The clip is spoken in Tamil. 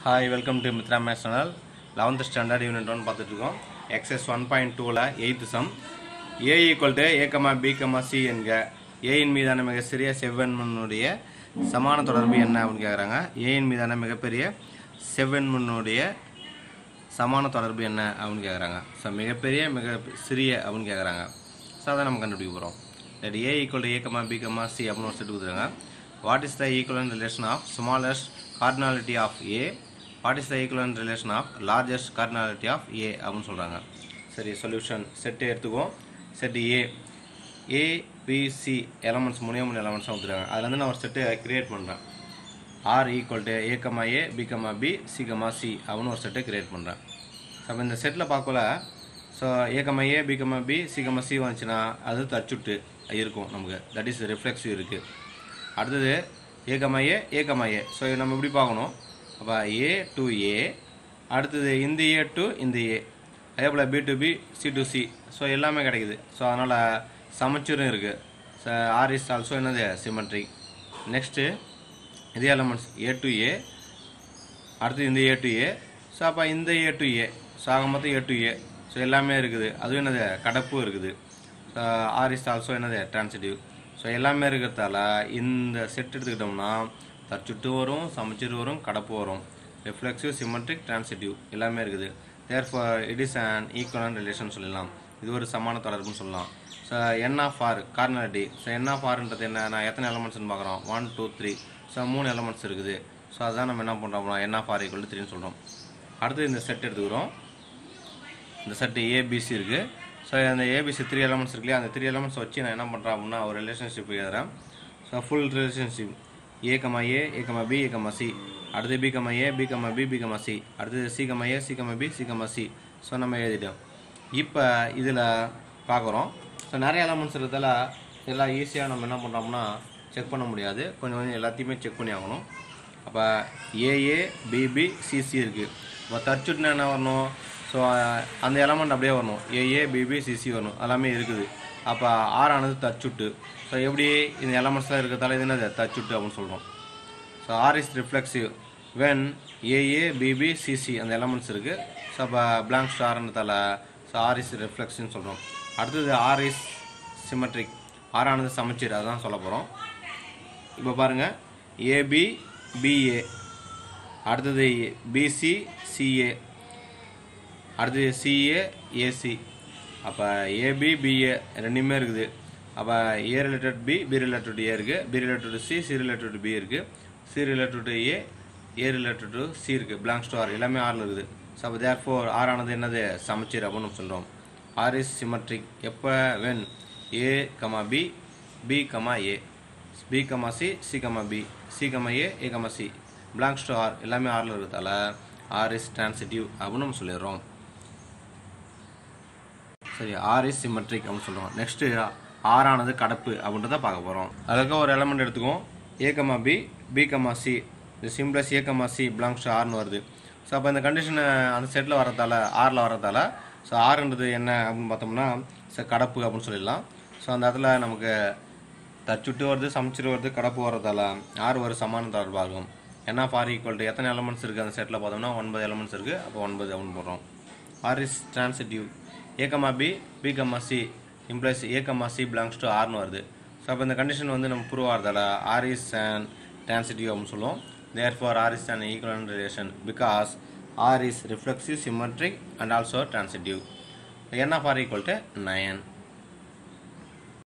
hi welcome to Mithra maths channel eleventh standard unit one பார்த்துட்ருக்கோம் எக்ஸஸ் ஒன் பாயிண்ட் டூவில் eighth sum A equal to A comma B comma C என்க ஏயின் மீதான மிக சிறிய செவ்வெண்மனுடைய சமான தொடர்பு என்ன அப்படின்னு கேட்குறாங்க ஏயின் மீதான மிகப்பெரிய செவ்வெண்மனுடைய சமான தொடர்பு என்ன அப்படின்னு கேட்குறாங்க ஸோ மிகப்பெரிய மிக சிறிய அப்படின்னு கேட்குறாங்க ஸோ அதை நம்ம கண்டுபிடிக்க போகிறோம் that A equal to A comma B comma C அப்படின்னு ஒரு செட் கொடுத்துருங்க what is the equivalence relation of smallest cardinality of A what is the equivalence relation of largest cardinality of A அப்படின்னு சொல்கிறாங்க சரி சொல்யூஷன் செட்டு எடுத்துக்குவோம் செட்டு ஏ ஏபிசி எலமெண்ட்ஸ் மூணே மூணு எலமெண்ட்ஸாக கொடுத்துருக்காங்க அதில் வந்து நான் ஒரு செட்டு கிரியேட் பண்ணுறேன் R equal to A comma A B comma B C comma C அப்படின்னு ஒரு செட்டை கிரியேட் பண்ணுறேன் அப்போ இந்த செட்டில் பார்க்கல so A comma A B comma B C comma C வந்துச்சுன்னா அது தச்சுட்டு இருக்கும் நமக்கு தட் இஸ் ரிஃப்ளெக்ஸிவ் இருக்குது அடுத்தது A comma A A comma A so நம்ம எப்படி பார்க்கணும் அப்போ ஏ டு ஏ அடுத்தது இந்த ஏ டு இந்த ஏ அதே போல் B to B C to C so எல்லாமே கிடைக்குது ஸோ அதனால் சமச்சீரும் இருக்குது ஸோ ஆர் இஸ் ஆல்சோ என்னது சிமெட்ரி நெக்ஸ்ட்டு இதே எலமெண்ட்ஸ் ஏ டு ஏ அடுத்து இந்த ஏ டு ஏ ஸோ அப்போ இந்த ஏ டு ஏ ஸோ ஆக மொத்தம் ஏ டு ஏ ஸோ எல்லாமே இருக்குது அதுவும் என்னது கடப்பும் இருக்குது ஸோ ஆர் இஸ் ஆல்சோ என்னது டிரான்சிட்டிவ் ஸோ எல்லாமே இருக்கிறதால இந்த செட் எடுத்துக்கிட்டோம்னா தச்சுட்டு வரும் சமச்சீர் வரும் கடப்பு வரும் ரிஃப்ளெக்சிவ் சிமெட்ரிக் டிரான்சிட்டிவ் எல்லாமே இருக்குது therefore it is and equivalence relation சொல்லலாம் இது ஒரு சமான தொடர்புன்னு சொல்லலாம் so n of R cardinality so n of ஆர்ன்றது என்ன நான் எத்தனை எலமெண்ட்ஸ்னு பார்க்குறோம் ஒன் டூ த்ரீ ஸோ மூணு எலமெண்ட்ஸ் இருக்குது ஸோ அதுதான் நம்ம என்ன பண்ணுறோம்னா என் ஆஃப் ஆர் ஈக்குவல் த்ரீன்னு சொல்கிறோம் அடுத்து இந்த செட் எடுத்துக்கிறோம் இந்த செட்டு ஏபிசி இருக்குது ஸோ அந்த ஏபிசி த்ரீ எலமெண்ட்ஸ் இருக்கு இல்லையா அந்த த்ரீ எலமெண்ட்ஸ் வச்சு நான் என்ன பண்ணுறேன் அப்படின்னா ஒரு ரிலேஷன்ஷிப் எழுதுறேன் so full relationship A comma A A comma B A comma C அடுத்து B comma A B comma B B comma C அடுத்தது C comma A C comma B C comma C so நம்ம எழுதிட்டோம் இப்போ இதில் பார்க்குறோம் ஸோ நிறைய எலமெண்ட்ஸ் இருக்கிறதால எல்லாம் ஈஸியாக நம்ம என்ன பண்ணுறோம்னா செக் பண்ண முடியாது கொஞ்சம் கொஞ்சம் எல்லாத்தையுமே செக் பண்ணி ஆகணும் அப்போ ஏஏ பிபி சிசி இருக்குது இப்போ தச்சுட்டுனா என்ன வரணும் ஸோ அந்த எலமெண்ட் அப்படியே வரணும் ஏஏ பிபி சிசி வரணும் எல்லாமே இருக்குது அப்போ ஆர் ஆனது தச்சுட்டு ஸோ எப்படி இந்த எலமெண்ட்ஸ்லாம் இருக்கிறதால இது என்னது தச்சுட்டு அப்படின்னு சொல்கிறோம் so R is reflexive when AA BB CC அந்த எலமெண்ட்ஸ் இருக்குது ஸோ அப்போ பிளாங்க் ஸ்டார்ன்றதால ஸோ ஆர் இஸ் ரிஃப்ளெக்ஷன் சொல்கிறோம் அடுத்தது ஆர் இஸ் சிமெட்ரிக் ஆர் ஆனது சமச்சீர் அதுதான் சொல்ல போகிறோம் இப்போ பாருங்கள் ஏபி பிஏ அடுத்தது பிசி சிஏ அடுத்தது சிஏ ஏசி அப்போ ஏபி பிஏ ரெண்டுமே இருக்குது அப்போ A related B B related A இருக்குது B related C C related B இருக்குது C related A A related C இருக்குது பிளாங்க் ஸ்டார் எல்லாமே ஆறில் இருக்குது ஸோ அப்போ தேர் ஃபோர் ஆர் ஆனது என்னது சமச்சீர் அப்படின்னு நம்ம சொல்கிறோம் ஆர் இஸ் சிமெட்ரிக் எப்போ when A comma B B comma A B comma C C comma B C comma A A comma C blank star எல்லாமே ஆறில் இருக்கிறதால ஆர் இஸ் டிரான்சிட்டிவ் அப்படின்னு நம்ம சொல்லிடுறோம் சரி ஆர் இஸ் சிமெட்ரிக் அப்படின்னு சொல்கிறோம் நெக்ஸ்ட்டு ஆர் ஆனது கடப்பு அப்படின்றத பார்க்க போகிறோம் அதுக்கு ஒரு எலமெண்ட் எடுத்துக்குவோம் A comma B B comma C இந்த implies A comma C belongs to ஆர்னு வருது ஸோ அப்போ இந்த கண்டிஷன் அந்த செட்டில் வரதால ஆரில் வரதால ஸோ ஆறுன்றது என்ன அப்படின்னு பார்த்தோம்னா ஸோ கடப்பு அப்படின்னு சொல்லிடலாம் ஸோ அந்த இடத்துல நமக்கு தச்சுட்டு வருது சமைச்சிட்டு வருது கடப்பு வரதால ஆறு ஒரு சமான தொடர்பாகும் என்ன ஃபார் ஈக்குவல் டு எத்தனை எலமெண்ட்ஸ் இருக்குது அந்த செட்டில் பார்த்தோம்னா ஒன்பது எலமெண்ட்ஸ் இருக்குது அப்போ ஒன்பது அப்படின்னு போடுறோம் R is transitive A comma B B comma C implies A comma C belongs to ஆர்னு வருது ஸோ அப்போ இந்த கண்டிஷன் வந்து நம்ம ப்ரூவ் ஆகிறதால ஆர் இஸ் அண்ட் டிரான்சிட்டிவ் அப்படின்னு சொல்லுவோம் therefore R is and equivalence relation because R is reflexive symmetric and also transitive n of R equal to nine